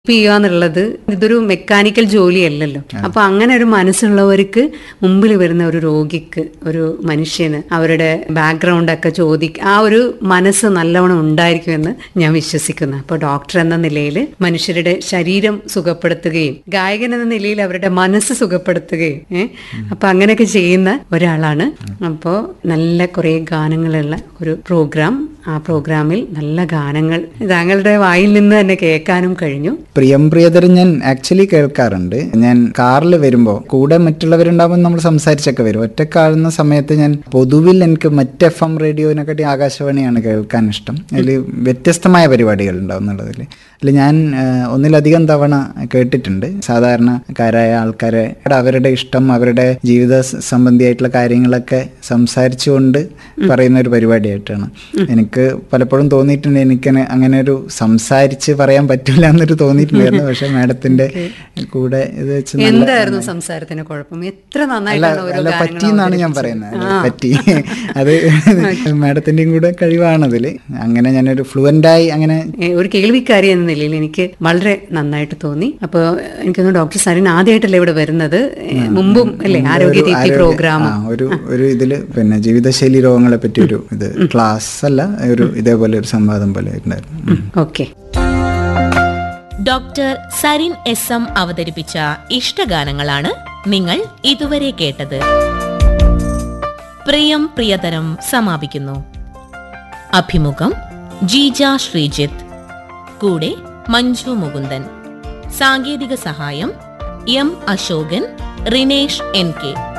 ചെയ്യുക എന്നുള്ളത് ഇതൊരു മെക്കാനിക്കൽ ജോലിയല്ലല്ലോ അപ്പൊ അങ്ങനെ ഒരു മനസ്സുള്ളവർക്ക് മുമ്പിൽ വരുന്ന ഒരു രോഗിക്ക് ഒരു മനുഷ്യന് അവരുടെ ബാക്ക്ഗ്രൗണ്ട് ഒക്കെ ചോദിക്ക ആ ഒരു മനസ്സ് നല്ലവണ്ണം ഉണ്ടായിരിക്കുമെന്ന് ഞാൻ വിശ്വസിക്കുന്നു അപ്പോൾ ഡോക്ടർ എന്ന നിലയിൽ മനുഷ്യരുടെ ശരീരം സുഖപ്പെടുത്തുകയും ഗായകൻ എന്ന നിലയിൽ അവരുടെ മനസ്സ് സുഖപ്പെടുത്തുകയും ഏഹ് അപ്പൊ അങ്ങനെയൊക്കെ ചെയ്യുന്ന ഒരാളാണ് അപ്പോൾ നല്ല കുറേ ഗാനങ്ങളുള്ള ഒരു പ്രോഗ്രാം ആ പ്രോഗ്രാമിൽ നല്ല ഗാനങ്ങൾ താങ്കളുടെ വായിൽ നിന്ന് തന്നെ കേൾക്കാനും കഴിഞ്ഞു പ്രിയം പ്രിയതരം ഞാൻ ആക്ച്വലി കേൾക്കാറുണ്ട് ഞാൻ കാറിൽ വരുമ്പോൾ കൂടെ മറ്റുള്ളവരുണ്ടാകുമ്പോൾ നമ്മൾ സംസാരിച്ചൊക്കെ വരും ഒറ്റക്കാളുന്ന സമയത്ത് ഞാൻ പൊതുവിൽ എനിക്ക് മറ്റ് എഫ് എം റേഡിയോനെക്കാട്ടി ആകാശവാണിയാണ് കേൾക്കാൻ ഇഷ്ടം അതിൽ വ്യത്യസ്തമായ പരിപാടികൾ ഉണ്ടാവും എന്നുള്ളതിൽ അതിൽ ഞാൻ ആ, ഒന്നിലധികം തവണ കേട്ടിട്ടുണ്ട് സാധാരണക്കാരായ ആൾക്കാരെ അവരുടെ ഇഷ്ടം അവരുടെ ജീവിത സ- സംബന്ധിയായിട്ടുള്ള കാര്യങ്ങളൊക്കെ സംസാരിച്ചുകൊണ്ട് പറയുന്ന ഒരു പരിപാടിയായിട്ടാണ് എനിക്ക് പലപ്പോഴും തോന്നിയിട്ടുണ്ട് എനിക്ക് അങ്ങനെ ഒരു സംസാരിച്ച് പറയാൻ പറ്റില്ല എന്നൊരു തോന്നിയിട്ടുണ്ടായിരുന്നു പക്ഷെ മാഡത്തിന്റെ കൂടെ ഇത് വെച്ച് നല്ല എന്തായിരുന്നു സംസാരത്തിന് കുഴപ്പം എത്ര അല്ല നന്നായിട്ടാണ് ഓരോ അല്ല ഗാനങ്ങൾ പറ്റി എന്നാണ് ഞാൻ പറയുന്നത് അല്ല, പറ്റി അത് മാഡത്തിന്റെയും കൂടെ കഴിവാണതിൽ അങ്ങനെ ഞാനൊരു ഫ്ലുവൻ്റായി അങ്ങനെ ഏ, ഒരു കേൾവിക്കാരി എന്ന നിലയിൽ എനിക്ക് വളരെ നന്നായിട്ട് തോന്നി അപ്പോൾ എനിക്കൊന്ന് ഡോക്ടർ സരിൻ ആദ്യമായിട്ടല്ലേ ഇവിടെ വരുന്നത് ഏ, മുമ്പും അല്ലേ ആരോഗ്യ ദീപ്തി ആരോഗ്യ- പ്രോഗ്രാം ആ, ഒരു ഒരു ഇതില് പിന്നെ ജീവിതശൈലി രോഗങ്ങളെ പറ്റി ഒരു ഇത് ക്ലാസ് അല്ല ഒരു ഇതേപോലെ ഒരു സംവാദം പോലെ ഉണ്ടായിരുന്നു ഉം. Okay doctor Sarin S M അവതരിപ്പിച്ച ഇഷ്ടഗാനങ്ങളാണ് നിങ്ങൾ ഇതുവരെ കേട്ടത് പ്രിയം പ്രിയതരം സമാപിക്കുന്നു അഭിമുഖം ജീജ ശ്രീജിത്ത് കൂടെ മഞ്ജു മുകുന്ദൻ സാങ്കേതിക സഹായം M Ashokan Rinesh N K